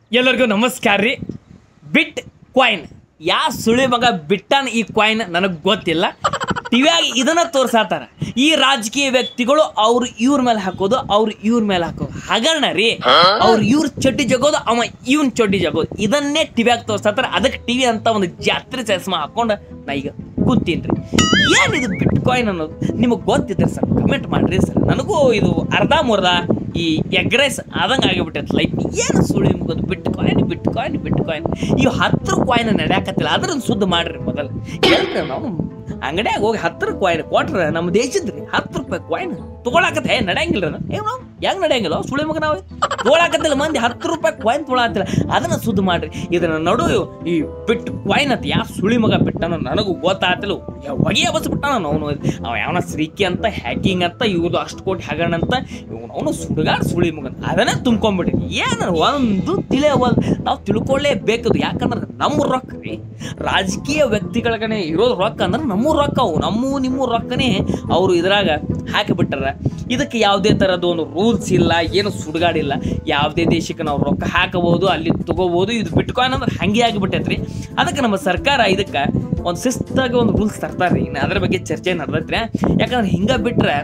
ಎಲ್ಲರಿಗೂ ನಮಸ್ಕಾರ ರೀ ಬಿಟ್ ಕಾಯಿನ್ ಯಾ ಸುಳಿ ಮಗ ಬಿಟ್ಟಾನ ಈ ಕಾಯಿನ್ ನನಗೆ ಗೊತ್ತಿಲ್ಲ ಟಿವಿಯಾಗ ಇದನ್ನ ತೋರ್ಸಾತಾರ ಈ ರಾಜಕೀಯ ವ್ಯಕ್ತಿಗಳು ಅವ್ರು ಇವ್ರ ಮೇಲೆ ಹಾಕೋದು ಅವ್ರು ಇವ್ರ ಮೇಲೆ ಹಾಕೋದು ಹಗರಣ ರೀ ಅವ್ರು ಇವ್ರ ಚಡ್ಡಿ ಜಗೋದು ಅವ ಇವನ್ ಚಡ್ಡಿ ಜಗೋದು ಇದನ್ನೇ ಟಿವಿಯಾಗ ತೋರ್ಸಾತಾರ ಅದಕ್ಕೆ ಟಿವಿ ಅಂತ ಒಂದು ಜಾತ್ರೆ ಚಸ್ಮಾ ಹಾಕೊಂಡು ನಾ ಈಗ ಕೂತೀನ್ರಿ ಏನಿದು ಬಿಟ್ ಕಾಯಿನ್ ಅನ್ನೋದು ನಿಮಗೆ ಗೊತ್ತಿದ್ರೆ ಸರ್ ಕಮೆಂಟ್ ಮಾಡ್ರಿ ಸರ್ ನನಗೂ ಇದು ಅರ್ಧ ಮುರ್ಧ ಈ ಎಗ್ ರೈಸ್ ಆದಂಗೆ ಆಗಿಬಿಟ್ಟೈತೆ ಲೈಫ್ ಏನು ಸುಳಿ ಮುಗೋದು bitcoin bitcoin bitcoin ಇವು ಹತ್ತು ಕಾಯಿನ್ ನಡೆಯಾಕತ್ತಿಲ್ಲ ಅದ್ರನ್ನ ಸುದ್ದ ಮಾಡ್ರಿ ಮೊದಲು ಎಲ್ರಿ ನಾವು ಅಂಗಡಿಯಾಗ ಹೋಗಿ ಹತ್ತು ಕಾಯಿನ್ ಕೊಟ್ರೆ ನಮ್ಮ ದೇಶದ್ರಿ ಹತ್ತು ರೂಪಾಯಿ ಕಾಯಿನ್ ತೊಗೊಳಕತ್ತೆ ಏ ನಡೆಯಂಗಿಲ್ಲ ಏನು ಹೆಂಗ್ ನಡೆಯಂಗಿಲ್ಲ ಸುಳಿ ಮಗ ನಾವು ತೊಗೊಳಕತ್ತಿಲ್ಲ ಮಂದಿ ಹತ್ತು ರೂಪಾಯಿ ಕಾಯಿನ್ ತೊಗೊಳತ್ತಿಲ್ಲ ಅದನ್ನ ಸುದ್ದ ಮಾಡ್ರಿ ಇದನ್ನ ನಡು ಈ ಬಿಟ್ಟು ಕಾಯಿನ್ ಅಂತ ಯಾ ಸುಳಿ ಮಗ ಬಿಟ್ಟನೋ ನನಗೂ ಗೊತ್ತಾತಿಲ್ಲ ಹೊಗೆಯ ಬಸ್ ಬಿಟ್ಟಾನ ಅವನು ಅವ ಯಾವನ ಶ್ರೀಕಿ ಅಂತ ಹ್ಯಾಕಿಂಗ್ ಅಂತ ಇವ್ರದ್ದು ಅಷ್ಟು ಕೋಟಿ ಹಗರಣ ಅಂತ ಇವನು ಅವನು ಸುಡುಗಾಡ್ ಸುಳಿ ಮಗನ್ ಅದನ್ನೇ ತುಂಬ್ಕೊಂಡ್ಬಿಟ್ರಿ ಏನು ಒಂದು ತಿಳಿಯವಲ್ ನಾವು ತಿಳ್ಕೊಳ್ಳೇಬೇಕದು ಯಾಕಂದ್ರೆ ನಮ್ಮ ರೊಕ್ಕ ರೀ ರಾಜಕೀಯ ವ್ಯಕ್ತಿಗಳಗನೆ ಇರೋದು ರೊಕ್ಕ ಅಂದ್ರೆ ನಮ್ಮ ರೊಕ್ಕ ಅವು ನಮ್ಮ ನಿಮ್ಮ ರೊಕ್ಕನೇ ಅವರು ಇದ್ರಾಗ ಹಾಕಿಬಿಟ್ಟಾರ ಇದಕ್ಕೆ ಯಾವುದೇ ಥರದ ಒಂದು ರೂಲ್ಸ್ ಇಲ್ಲ ಏನು ಸುಡುಗಾಡಿಲ್ಲ ಯಾವುದೇ ದೇಶಕ್ಕೆ ನಾವು ರೊಕ್ಕ ಹಾಕಬಹುದು ಅಲ್ಲಿ ತಗೋಬಹುದು ಇದು ಬಿಟ್ಕಾಯಿನ್ ಅಂದ್ರೆ ಹಂಗೆ ಆಗಿಬಿಟ್ಟೈತ್ರಿ ಅದಕ್ಕೆ ನಮ್ಮ ಸರ್ಕಾರ ಇದಕ್ಕೆ ಒಂದು ಶಿಸ್ತಾಗಿ ಒಂದು ರೂಲ್ಸ್ ತರ್ತಾರೆ ಇನ್ನು ಅದ್ರ ಬಗ್ಗೆ ಚರ್ಚೆ ನಡೆದೈತ್ರಿ ಯಾಕಂದ್ರೆ ಹಿಂಗೆ ಬಿಟ್ರೆ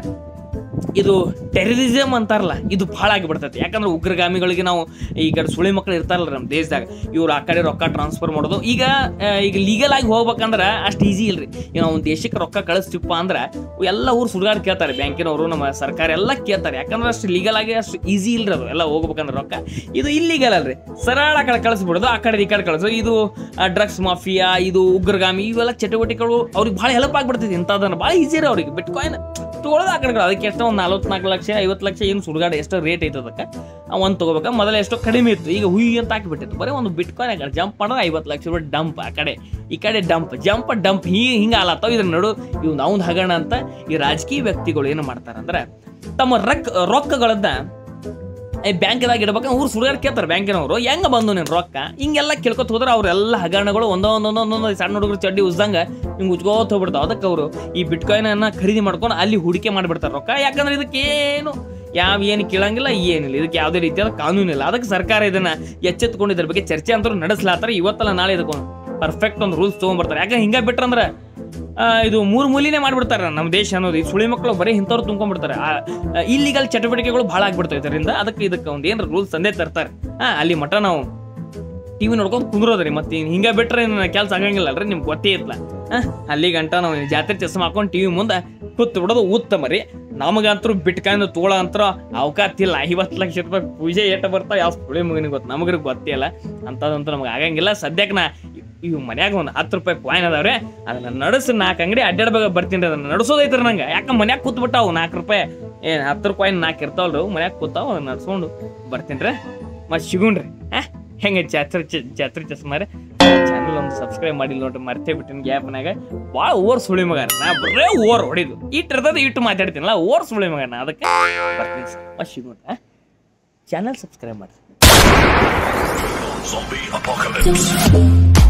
ಇದು ಟೆರರಿಸಮ್ ಅಂತಾರಲ್ಲ ಇದು ಭಾಳ ಆಗಿಬಿಡ್ತೈತಿ ಯಾಕಂದ್ರೆ ಉಗ್ರಗಾಮಿಗಳಿಗೆ ನಾವು ಈಗ ಸುಳಿ ಮಕ್ಕಳು ಇರ್ತಾರಲ್ಲ ನಮ್ಮ ದೇಶದಾಗ ಇವ್ರು ಆ ಕಡೆ ರೊಕ್ಕ ಟ್ರಾನ್ಸ್ಫರ್ ಮಾಡೋದು ಈಗ ಆ, ಈಗ ಲೀಗಲ್ ಆಗಿ ಹೋಗ್ಬೇಕಂದ್ರೆ ಅಷ್ಟು ಈಸಿ ಇಲ್ರಿ ಈಗ ನಾವು ಒಂದು ದೇಶಕ್ಕೆ ರೊಕ್ಕ ಕಳಿಸ್ತಿಪ್ಪ ಅಂದ್ರೆ ಎಲ್ಲ ಊರು ಸುಡುಗಾಡ್ ಕೇಳ್ತಾರೆ ಬ್ಯಾಂಕಿನವರು ನಮ್ಮ ಸರ್ಕಾರ ಎಲ್ಲ ಕೇಳ್ತಾರೆ ಯಾಕಂದ್ರೆ ಅಷ್ಟು ಲೀಗಲ್ ಆಗಿ ಅಷ್ಟು ಈಸಿ ಇಲ್ರಿ ಅದು ಎಲ್ಲ ಹೋಗ್ಬೇಕಂದ್ರೆ ರೊಕ್ಕ ಇದು ಇಲ್ಲಿಗಲ್ ಅಲ್ರಿ ಸರಳ ಆ ಕಡೆ ಕಳಿಸ್ಬಿಡೋದು ಆ ಕಡೆ ಈ ಕಡೆ ಕಳಿಸೋದು ಇದು ಡ್ರಗ್ಸ್ ಮಾಫಿಯಾ ಇದು ಉಗ್ರಗಾಮಿ ಇವೆಲ್ಲ ಚಟುವಟಿಕೆಗಳು ಅವ್ರಿಗೆ ಭಾಳ ಹೆಲ್ಪ್ ಆಗ್ಬಿಡ್ತೈತಿ ಇಂಥದನ್ನ ಭಾಳ ಈಸಿ ರೀ ಅವ್ರಿಗೆ ಬಿಟ್ ಕಾಯಿನ್ ತೊಗೊಳೋದು ಆ ಕಡೆ ಅದಕ್ಕೆ ಎಷ್ಟೋ ಒಂದು ನಲ್ವತ್ನಾಲ್ಕು ಲಕ್ಷ ಐವತ್ತು ಲಕ್ಷ ಏನು ಸುಡುಗಾಡ ಎಷ್ಟೋ ರೇಟ್ ಐತೆ ಅದಕ್ಕೆ ಒಂದು ತೊಗೋಬೇಕ ಮೊದಲ ಎಷ್ಟೋ ಕಡಿಮೆ ಇತ್ತು ಈಗ ಹುಯಿ ಅಂತ ಹಾಕಿಬಿಟ್ಟಿತ್ತು ಬರೀ ಒಂದು ಬಿಟ್ ಕಾಯಿನ್ ಆ ಕಡೆ ಜಂಪ್ ಮಾಡೋದು ಐವತ್ತು ಲಕ್ಷ ರೂಪಾಯಿ ಡಂಪ್ ಆ ಕಡೆ ಈ ಕಡೆ ಡಂಪ್ ಜಂಪ್ ಡಂಪ್ ಹೀ ಹಿಂಗೆ ಆಲತ್ತಾವ ಇದ್ರ ನಡು ಇವ್ ನಾವು ಹಗರಣ ಅಂತ ಈ ರಾಜಕೀಯ ವ್ಯಕ್ತಿಗಳು ಏನು ಮಾಡ್ತಾರಂದ್ರೆ ತಮ್ಮ ರೊಕ್ಕ ರೊಕ್ಕಗಳನ್ನ ಈ ಬ್ಯಾಂಕ್ದಾಗ ಇಡ್ಬೇಕಂದ್ರೆ ಊರು ಸುಡುಗಾರ ಕೇಳ್ತಾರೆ ಬ್ಯಾಂಕಿನವರು ಹೆಂಗ ಬಂದು ನೀನು ರೊಕ್ಕ ಹಿಂಗೆಲ್ಲ ಕೇಳ್ಕೊತ ಹೋದ್ರೆ ಅವ್ರೆಲ್ಲ ಹಗರಣಗಳು ಒಂದೊಂದೊಂದು ಒಂದೊಂದು ಸಣ್ಣ ಹುಡುಗರು ಚಡ್ಡಿ ಉಜ್ದಂಗ ಹಿಂಗೆ ಉಜ್ಕೋತ ಹೋಗ್ಬಿಡ್ತಾವ ಅದಕ್ಕೆ ಅವರು ಈ ಬಿಟ್ಕಾಯಿನ್ ಅನ್ನ ಖರೀದಿ ಮಾಡ್ಕೊಂಡು ಅಲ್ಲಿ ಹೂಡಿಕೆ ಮಾಡಿಬಿಡ್ತಾರೆ ರೊಕ್ಕ ಯಾಕಂದ್ರೆ ಇದಕ್ಕೇನು ಯಾವ ಏನು ಕೇಳಂಗಿಲ್ಲ ಏನಿಲ್ಲ ಇದಕ್ಕೆ ಯಾವುದೇ ರೀತಿಯಾದ ಕಾನೂನಿಲ್ಲ ಅದಕ್ಕೆ ಸರ್ಕಾರ ಇದನ್ನ ಎಚ್ಚೆತ್ಕೊಂಡು ಇದ್ರ ಬಗ್ಗೆ ಚರ್ಚೆ ಅಂತೂ ನಡೆಸ್ಲಾತಾರೆ ಇವತ್ತಲ್ಲ ನಾಳೆ ಇದಕ್ಕೊಂದು ಪರ್ಫೆಕ್ಟ್ ಒಂದು ರೂಲ್ಸ್ ತೊಗೊಂಡ್ಬರ್ತಾರೆ ಯಾಕಂದ್ರೆ ಹಿಂಗೆ ಬಿಟ್ರಂದ್ರೆ ಆ, ಇದು ಮೂರು ಮೂಲಿನೇ ಮಾಡ್ಬಿಡ್ತಾರೆ ನಮ್ಮ ದೇಶ ಅನ್ನೋದು ಈ ಸುಳಿ ಮಕ್ಕಳು ಬರೀ ಇಂಥವ್ರು ತುಂಬ್ಕೊಂಡ್ಬಿಡ್ತಾರೆ ಇಲ್ಲಿಗಲ್ ಚಟುವಟಿಕೆಗಳು ಭಾಳ ಆಗ್ಬಿಡ್ತಾವೆ ಇದರಿಂದ ಅದಕ್ಕೆ ಇದಕ್ಕೆ ಒಂದು ಏನು ರೂಲ್ಸ್ ತಂದೆ ತರ್ತಾರೆ ಹಾ ಅಲ್ಲಿ ಮಠ ನಾವು ಟಿವಿ ನೋಡ್ಕೊಂಡು ಕುಂದ್ರೋದ್ರಿ ಮತ್ತೆ ಹಿಂಗೆ ಬಿಟ್ರೆ ಕೆಲಸ ಆಗಂಗಿಲ್ಲ ಅಲ್ರಿ ನಿಮ್ಗೆ ಗೊತ್ತೇ ಇತ್ತಲ್ಲ ಅಲ್ಲಿ ಗಂಟ ನಾವು ಜಾತ್ರೆ ಚಸ್ಮ ಹಾಕೊಂಡು ಟಿವಿ ಮುಂದೆ ಕೂತ್ ಬಿಡೋದು ಉತ್ತಮ ರೀ ನಮಗಂತರೂ ಬಿಟ್ಕಾಯ್ದು ತೋಳ ಅಂತರ ಅವಕಾಶ ಇಲ್ಲ ಐವತ್ತು ಲಕ್ಷ ರೂಪಾಯಿ ಪೂಜೆ ಏಟ ಬರ್ತಾವ ಯಾವ ಸುಳಿ ಮಗನಿಗೆ ಗೊತ್ತು ನಮಗ್ರಿ ಗೊತ್ತೇ ಇಲ್ಲ ಅಂಥದ್ದಂತೂ ನಮ್ಗೆ ಆಗಂಗಿಲ್ಲ ಸದ್ಯಕ್ಕೆ ನಾ ಇವು ಮನ್ಯಾಗ ಒಂದು ಹತ್ತು ರೂಪಾಯಿ ಕಾಯಿನ್ ಅದಾವ್ರೆ ಅದನ್ನ ನಡೆಸಿ ನಾಲ್ಕು ಅಂಗಡಿ ಅಡ್ಡಾಡ್ಬೇಕು ಬರ್ತೀನಿ ರೀ ಅದನ್ನ ನಡೆಸೋದೈತ್ರಿ ನಂಗೆ ಯಾಕೆ ಮನ್ಯಾಗ ಕೂತ್ಬಿಟ್ಟಾವು ನಾಲ್ಕು ರೂಪಾಯಿ ಏನು ಹತ್ತು ರೂಪಾಯಿ ನಾಲ್ಕು ಇರ್ತಾವಲ್ರಿ ಅವು ಮನ್ಯಾಗ ಕೂತಾವ ಅದನ್ನ ನಡ್ಸ್ಕೊಂಡು ಬರ್ತೀನಿ ರೀ ಮತ್ತೆ ಸಿಗುಣ್ರಿ ಹಾಂ ಹೆಂಗೆ ಜಾತ್ರೆ ಚ- ಜಾತ್ರೆ ಚಸ್ಮಾರೆ ಚಾನಲ್ ಒಂದು ಸಬ್ಸ್ಕ್ರೈಬ್ ಮಾಡಿಲ್ಲ ನೋಡ್ರಿ ಮರ್ತೇ ಬಿಟ್ಟಿನ ಗ್ಯಾಪ್ನಾಗ ಭಾಳ ಓವರ್ ಸುಳಿ ಮಗ ನಾ ಬರೇ ಓವರ್ ಹೊಡಿದು ಇಟ್ಟಿರ್ತದ ಇಟ್ಟು ಮಾತಾಡ್ತೀನಲ್ಲ ಓವರ್ ಸುಳಿ ಮಗ ನಾ ಅದಕ್ಕೆ ಬರ್ತೀನಿ ಮತ್ತೆ ಸಿಗೋಣ ಚಾನಲ್ ಸಬ್ಸ್ಕ್ರೈಬ್ ಮಾಡಿ Zombie apocalypse.